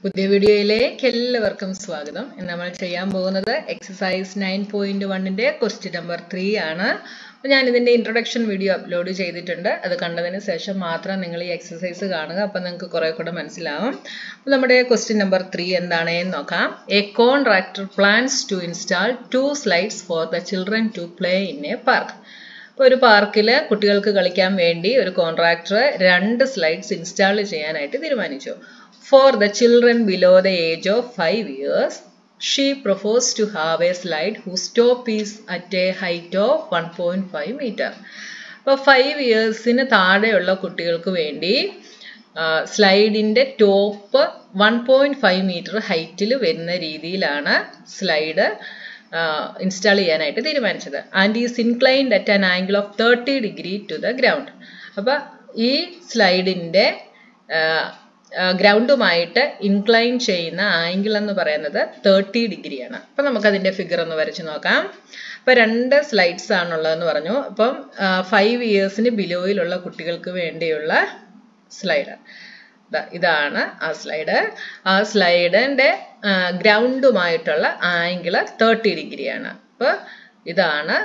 പുതിയ വീഡിയോയിലേക്ക് എല്ലാവർക്കും സ്വാഗതം ഇന്ന് നമ്മൾ ചെയ്യാൻ പോകുന്നത് എക്സസൈസ് നയൻ പോയിന്റ് വണ്ണിന്റെ ക്വസ്റ്റ്യൻ നമ്പർ ത്രീ ആണ് അപ്പോൾ ഞാൻ ഇതിന്റെ ഇൻട്രൊഡക്ഷൻ വീഡിയോ അപ്ലോഡ് ചെയ്തിട്ടുണ്ട് അത് കണ്ടതിന് ശേഷം മാത്രം നിങ്ങൾ ഈ എക്സസൈസ് കാണുക അപ്പം നിങ്ങൾക്ക് കുറെ കൂടെ മനസ്സിലാവും അപ്പോൾ നമ്മുടെ ക്വസ്റ്റ്യൻ നമ്പർ ത്രീ എന്താണെന്ന് നോക്കാം a contractor plans to install two slides for the children to play in a park ഇപ്പോൾ ഒരു പാർക്കിൽ കുട്ടികൾക്ക് കളിക്കാൻ വേണ്ടി ഒരു കോൺട്രാക്ടർ രണ്ട് സ്ലൈഡ്സ് ഇൻസ്റ്റാൾ ചെയ്യാനായിട്ട് തീരുമാനിച്ചു for the children below the age of five years she propose to have a slide whose top is at a height of one point five metre അപ്പോൾ ഫൈവ് ഇയേഴ്സിന് താഴെയുള്ള കുട്ടികൾക്ക് വേണ്ടി സ്ലൈഡിൻ്റെ top one point five metre ഹൈറ്റിൽ വരുന്ന രീതിയിലാണ് slide install ചെയ്യാനായിട്ട് തീരുമാനിച്ചത് and is inclined at an angle of thirty degree to the ground അപ്പോൾ ഈ സ്ലൈഡിൻ്റെ ഗ്രൗണ്ടുമായിട്ട് ഇൻക്ലൈൻ ചെയ്യുന്ന ആംഗിൾ എന്ന് പറയുന്നത് തേർട്ടി ഡിഗ്രിയാണ് അപ്പം നമുക്കതിൻ്റെ ഫിഗർ ഒന്ന് വരച്ച് നോക്കാം അപ്പം രണ്ട് സ്ലൈഡ്സ് ആണുള്ളതെന്ന് പറഞ്ഞു അപ്പം ഫൈവ് ഇയേഴ്സിന് ബിലോയിലുള്ള കുട്ടികൾക്ക് വേണ്ടിയുള്ള സ്ലൈഡ് ഇതാണ് ആ സ്ലൈഡ് ആ സ്ലൈഡിൻ്റെ ഗ്രൗണ്ടുമായിട്ടുള്ള ആംഗിള് തേർട്ടി ഡിഗ്രിയാണ് അപ്പോൾ ഇതാണ്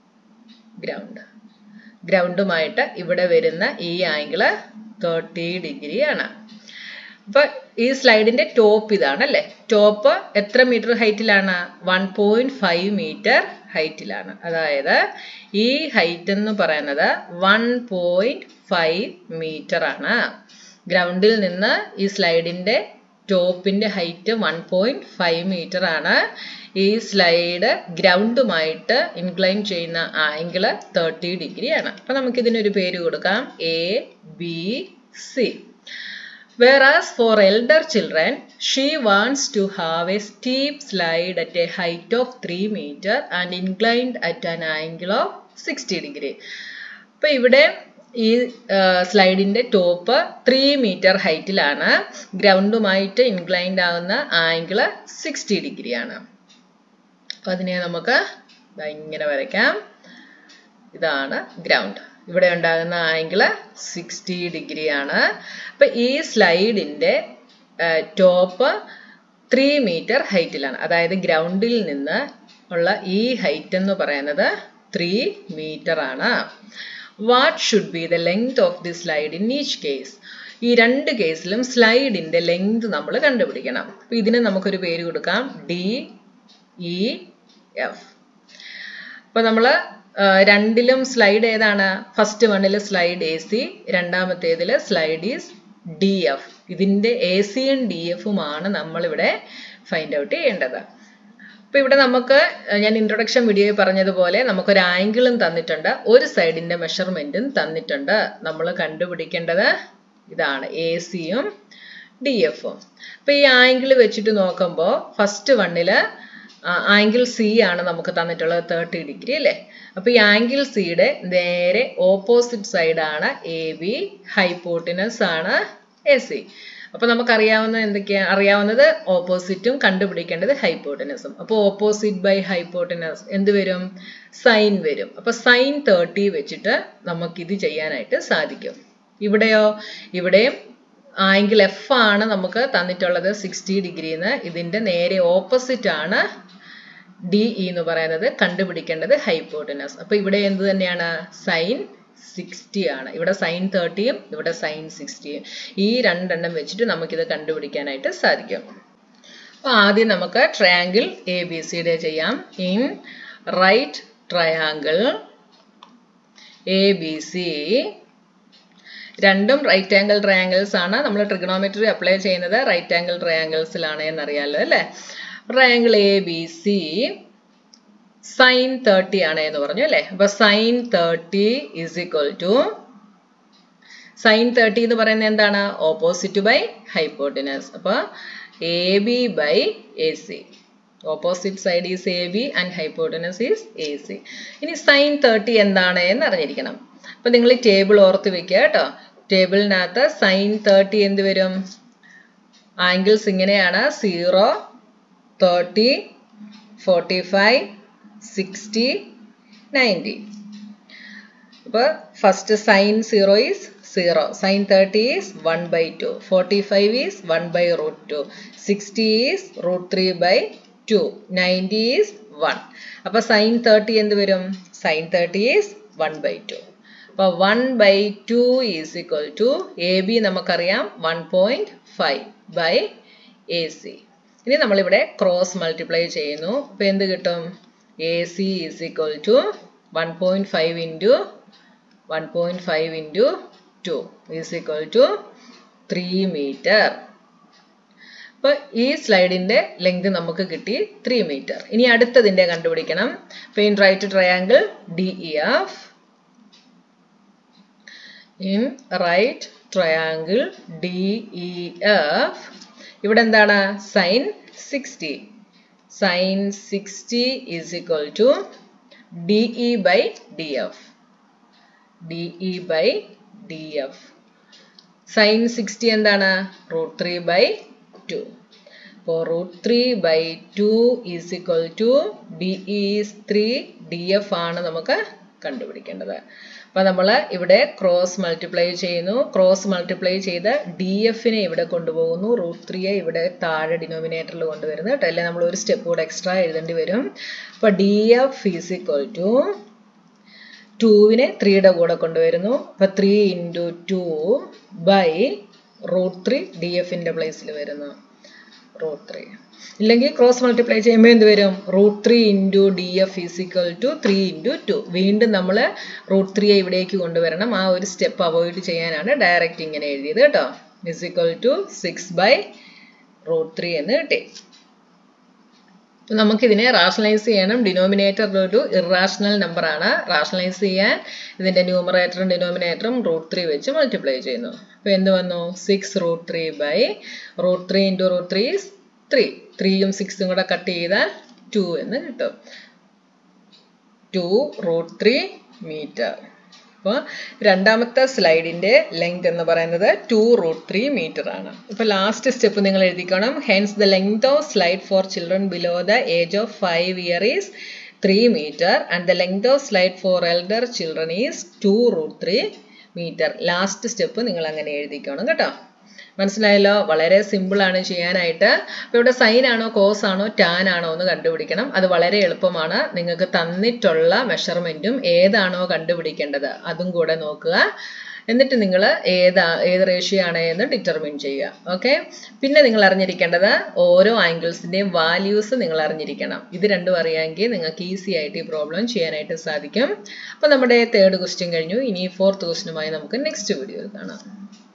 ഗ്രൗണ്ട് ഗ്രൗണ്ടുമായിട്ട് ഇവിടെ വരുന്ന ഈ ആംഗിള് തേർട്ടി ഡിഗ്രിയാണ് അപ്പോൾ ഈ സ്ലൈഡിന്റെ ടോപ്പ് ഇതാണ് അല്ലേ ടോപ്പ് എത്ര മീറ്റർ ഹൈറ്റിലാണ് വൺ പോയിന്റ് ഫൈവ് മീറ്റർ ഹൈറ്റിലാണ് അതായത് ഈ ഹൈറ്റ് എന്ന് പറയുന്നത് വൺ പോയിന്റ് ഫൈവ് മീറ്റർ ആണ് ഗ്രൗണ്ടിൽ നിന്ന് ഈ സ്ലൈഡിന്റെ ടോപ്പിന്റെ height one point five metre ആണ് ഈ സ്ലൈഡ് ഗ്രൗണ്ടുമായിട്ട് ഇൻക്ലൈൻ ചെയ്യുന്ന ആംഗിള് തേർട്ടി ഡിഗ്രി ആണ് അപ്പൊ നമുക്ക് ഇതിനൊരു പേര് കൊടുക്കാം A B C Whereas for elder children, she wants to have a steep slide at a height of 3 meter and inclined at an angle of 60 degree. അപ്പോൾ ഇവിടെ ഈ സ്ലൈഡിന്റെ ടോപ്പ് ത്രീ മീറ്റർ ഹൈറ്റിലാണ് ഗ്രൗണ്ടുമായിട്ട് ഇൻക്ലൈൻഡ് ആകുന്ന ആംഗിള് സിക്സ്റ്റി ഡിഗ്രിയാണ് അപ്പം അതിനെ നമുക്ക് ഇങ്ങനെ വരയ്ക്കാം ഇതാണ് ഗ്രൗണ്ട് ഇവിടെ ഉണ്ടാകുന്ന ആംഗിള് സിക്സ്റ്റി ഡിഗ്രി ആണ് അപ്പൊ ഈ സ്ലൈഡിന്റെ ടോപ്പ് ത്രീ മീറ്റർ ഹൈറ്റിലാണ് അതായത് ഗ്രൗണ്ടിൽ നിന്ന് ഉള്ള ഈ ഹൈറ്റ് എന്ന് പറയുന്നത് ത്രീ മീറ്റർ ആണ് what should be the length of the slide in each case ഈ രണ്ട് കേസിലും സ്ലൈഡിന്റെ ലെങ്ത് നമ്മൾ കണ്ടുപിടിക്കണം അപ്പൊ ഇതിന് നമുക്കൊരു പേര് കൊടുക്കാം ഡി ഇ എഫ് അപ്പൊ നമ്മള് രണ്ടിലും സ്ലൈഡ് ഏതാണ് ഫസ്റ്റ് വണ്ണിൽ സ്ലൈഡ് എ സി രണ്ടാമത്തേതിൽ സ്ലൈഡ് ഈസ് ഡി എഫ് ഇതിന്റെ എ സിയും ഡി എഫുമാണ് നമ്മളിവിടെ ഫൈൻഡ് ഔട്ട് ചെയ്യേണ്ടത് അപ്പൊ ഇവിടെ നമുക്ക് ഞാൻ ഇൻട്രൊഡക്ഷൻ വീഡിയോയിൽ പറഞ്ഞതുപോലെ നമുക്കൊരു ആംഗിളും തന്നിട്ടുണ്ട് ഒരു സൈഡിന്റെ മെഷർമെന്റും തന്നിട്ടുണ്ട് നമ്മൾ കണ്ടുപിടിക്കേണ്ടത് ഇതാണ് എ സിയും ഡി എഫും അപ്പൊ ഈ ആംഗിൾ വെച്ചിട്ട് നോക്കുമ്പോൾ ഫസ്റ്റ് വണ്ണില് ആംഗിൾ സി ആണ് നമുക്ക് തന്നിട്ടുള്ളത് തേർട്ടി ഡിഗ്രി അല്ലേ അപ്പൊ ഈ ആംഗിൾ സിയുടെ നേരെ ഓപ്പോസിറ്റ് സൈഡാണ് എ ബി ഹൈപ്പോട്ടിനസ് ആണ് എ സി അപ്പൊ നമുക്കറിയാവുന്ന എന്തൊക്കെയാ അറിയാവുന്നത് ഓപ്പോസിറ്റും കണ്ടുപിടിക്കേണ്ടത് ഹൈപ്പോട്ടിനസും അപ്പൊ ഓപ്പോസിറ്റ് ബൈ ഹൈപ്പോട്ടിനസ് എന്ത് വരും സൈൻ വരും അപ്പൊ സൈൻ തേർട്ടി വെച്ചിട്ട് നമുക്കിത് ചെയ്യാനായിട്ട് സാധിക്കും ഇവിടെയോ ഇവിടെയും ആംഗിൾ എഫ് ആണ് നമുക്ക് തന്നിട്ടുള്ളത് സിക്സ്റ്റി ഡിഗ്രിന്ന് ഇതിന്റെ നേരെ ഓപ്പോസിറ്റ് ആണ് ഡി ഇ എന്ന് പറയുന്നത് കണ്ടുപിടിക്കേണ്ടത് ഹൈപ്പോട്ടിനസ് അപ്പൊ ഇവിടെ എന്ത് തന്നെയാണ് സൈൻ സിക്സ്റ്റി ആണ് ഇവിടെ സൈൻ തേർട്ടിയും ഇവിടെ സൈൻ സിക്സ്റ്റിയും ഈ രണ്ടെണ്ണം വെച്ചിട്ട് നമുക്കിത് കണ്ടുപിടിക്കാനായിട്ട് സാധിക്കും അപ്പൊ ആദ്യം നമുക്ക് ട്രയാങ്കിൾ എ ബി സിയുടെ ചെയ്യാം in right triangle A B C രണ്ടും റൈറ്റ് ആംഗിൾ ട്രയാങ്കിൾസ് ആണ് നമ്മൾ ട്രിഗണോമെട്രി അപ്ലൈ ചെയ്യുന്നത് റൈറ്റ് ആംഗിൾ ട്രയാങ്കിൾസിലാണ് എന്നറിയാലോ അല്ലേ triangle A B C sine thirty ആണ് എന്ന് പറഞ്ഞു അല്ലേ അപ്പൊ sine thirty is equal to sine thirty എന്ന് പറയുന്നത് എന്താണ് ഓപ്പോസിറ്റ് ബൈ ഹൈപ്പോട്ടിനസ് അപ്പൊ A B by A C opposite side is A B and hypotenuse is A C ഇനി സൈൻ തേർട്ടി എന്താണ് എന്ന് അറിഞ്ഞിരിക്കണം അപ്പൊ നിങ്ങൾ ഈ ടേബിൾ ഓർത്ത് വെക്കുക കേട്ടോ ടേബിളിനകത്ത് സൈൻ തേർട്ടി എന്ത് വരും ആംഗിൾസ് ഇങ്ങനെയാണ് zero thirty forty five sixty ninety അപ്പോൾ first sine zero is zero sine thirty is one by two forty five is one by root two sixty is root three by two ninety is one അപ്പൊ sine thirty എന്ത് വരും sine thirty is one by two അപ്പൊ one by two is equal to A B നമുക്കറിയാം one point five by A C ഇനി നമ്മളിവിടെ cross multiply ചെയ്യുന്നു അപ്പൊ എന്ത് കിട്ടും A C is equal to one point five into one point five into two is equal to three metre അപ്പൊ ഈ സ്ലൈഡിന്റെ length നമുക്ക് കിട്ടി ത്രീ മീറ്റർ ഇനി അടുത്തതിന്റെ കണ്ടുപിടിക്കണം പെയിൻ right triangle D E F in right triangle D E F ഇവിടെ എന്താണ് sine sixty sine sixty is equal to D E by D F D E by D F sine sixty എന്താണ് root three by two അപ്പോൾ root three by two is equal to D is three D F ആണ് നമുക്ക് കണ്ടുപിടിക്കേണ്ടത് അപ്പൊ നമ്മൾ ഇവിടെ cross multiply ചെയ്യുന്നു cross multiply ചെയ്ത് ഡി എഫിനെ ഇവിടെ കൊണ്ടുപോകുന്നു റൂട്ട് ത്രീയെ ഇവിടെ താഴെ ഡിനോമിനേറ്ററിൽ കൊണ്ടുവരുന്നു കേട്ടോ അല്ലെ നമ്മൾ ഒരു സ്റ്റെപ്പ് കൂടെ എക്സ്ട്രാ എഴുതേണ്ടി വരും അപ്പൊ D F is equal to ടൂവിനെ ത്രീയുടെ കൂടെ കൊണ്ടുവരുന്നു അപ്പൊ three into two by root three D എഫിന്റെ പ്ലേസിൽ വരുന്നു റൂട്ട് ത്രീ ഇല്ലെങ്കിൽ ക്രോസ് മൾട്ടിപ്ലൈ ചെയ്യുമ്പോൾ എന്ത് വരും root three into D F is equal to three into two വീണ്ടും നമ്മൾ റൂട്ട് ത്രീയെ ഇവിടേക്ക് കൊണ്ടുവരണം ആ ഒരു സ്റ്റെപ്പ് അവോയ്ഡ് ചെയ്യാനാണ് ഡയറക്റ്റ് ഇങ്ങനെ എഴുതിയത് കേട്ടോ is equal to six by root three എന്ന് കിട്ടി നമുക്കിതിനെ റാഷണലൈസ് ചെയ്യണം ഡിനോമിനേറ്റർ ഒരു ഇറാഷണൽ നമ്പർ ആണ് റാഷണലൈസ് ചെയ്യാൻ ഇതിന്റെ ന്യൂമറേറ്ററും ഡിനോമിനേറ്ററും റൂട്ട് ത്രീ വെച്ച് മൾട്ടിപ്ലൈ ചെയ്യുന്നു അപ്പൊ എന്ത് വന്നു six root three by root three into root three three ത്രീയും സിക്സും കൂടെ കട്ട് ചെയ്താൽ ടു എന്ന് കിട്ടും ടു റൂട്ട് ത്രീ മീറ്റർ അപ്പോൾ രണ്ടാമത്തെ സ്ലൈഡിന്റെ ലെങ്ത് എന്ന് പറയുന്നത് ടു റൂട്ട് ത്രീ മീറ്റർ ആണ് ഇപ്പോൾ ലാസ്റ്റ് സ്റ്റെപ്പ് നിങ്ങൾ എഴുതിക്കണം hence the length of slide for children below the age of five year is three meter and the length of slide for elder children is two root three meter last step നിങ്ങൾ അങ്ങനെ എഴുതിക്കണം കേട്ടോ മനസ്സിലായല്ലോ വളരെ simple ആണ് ചെയ്യാനായിട്ട് അപ്പോൾ ഇവിടെ sign ആണോ കോസ് ആണോ ടാൻ ആണോ എന്ന് കണ്ടുപിടിക്കണം അത് വളരെ എളുപ്പമാണ് നിങ്ങൾക്ക് തന്നിട്ടുള്ള മെഷർമെന്റും ഏതാണോ കണ്ടുപിടിക്കേണ്ടത് അതും കൂടെ നോക്കുക എന്നിട്ട് നിങ്ങൾ ഏതാ ഏത് റേഷ്യോ ആണ് എന്ന് ഡിറ്റർമിൻ ചെയ്യുക ഓക്കെ പിന്നെ നിങ്ങൾ അറിഞ്ഞിരിക്കേണ്ടത് ഓരോ ആംഗിൾസിന്റെയും വാല്യൂസ് നിങ്ങൾ അറിഞ്ഞിരിക്കണം ഇത് രണ്ടും അറിയാമെങ്കിൽ നിങ്ങൾക്ക് ഈസി ആയിട്ട് ഈ പ്രോബ്ലം ചെയ്യാനായിട്ട് സാധിക്കും അപ്പോൾ നമ്മുടെ തേർഡ് ക്വസ്റ്റ്യൻ കഴിഞ്ഞു ഇനി ഫോർത്ത് ക്വസ്റ്റ്യനുമായി നമുക്ക് നെക്സ്റ്റ് വീഡിയോയിൽ കാണാം